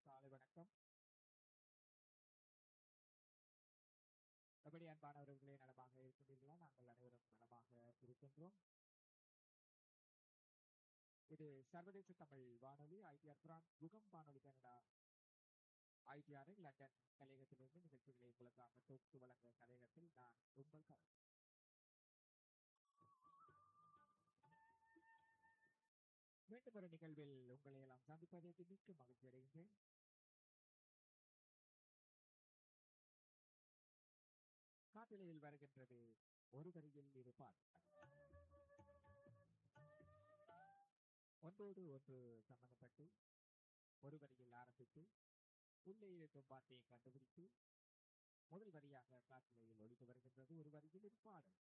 காலை வணக்கம் எப்படி அன்பானவர்களே நலமாக இருக்கின்றீர்களா நாங்கள் அனைவரும் நலமாக இருக்கின்றோம் இது சர்வதேச தமிழ் வானொலி ஐடிஆர் பிரான்ஸ் யுகம் வானொலி கனடா ஐடிஆரில் லண்டன் கலையகத்திலிருந்து நிகழ்ச்சிகளை உங்களுக்காக தொகுத்து வழங்க கலையகத்தில் நான் உங்கள் கலை மீண்டும் ஒரு நிகழ்வில் உங்களை எல்லாம் சந்திப்பதற்கு மிக்க மகிழ்ச்சி அடைகின்றேன் காட்டிலையில் வருகின்றது ஒரு வரியில் இருப்பார் ஒன்றோடு ஒன்று சம்பந்தப்பட்டு ஒரு வரியில் ஆரம்பித்து உள்ளே இருக்கும் வார்த்தையை கண்டுபிடித்து முதல் வரியாக காட்டிலையில் ஒழித்து வருகின்றது ஒரு வரியில் இருப்பாடல்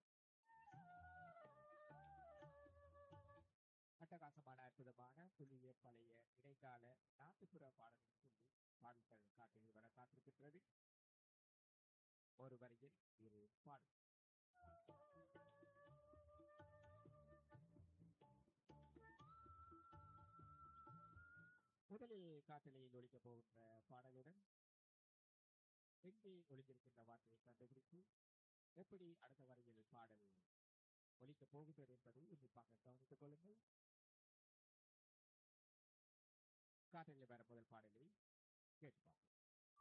அட்டகாசமான அற்புதமான புதிய பழைய இடைக்கால நாட்டுப்புற பாடல்கள் சொல்லி பாடல்கள் காட்டில் வர காத்திருக்கின்றது ஒரு வரியில் இரு பாடல் முதலில் காட்டலையில் ஒழிக்கப் போகின்ற பாடலுடன் எங்கே ஒளிந்திருக்கின்ற வார்த்தையை கண்டுபிடித்து எப்படி அடுத்த வரையில் பாடல் ஒழிக்கப் போகிறது என்பதை உன்னிப்பாக கவனித்துக் கொள்ளுங்கள் காற்றலில் வர முதல் பாடலை கேட்பார்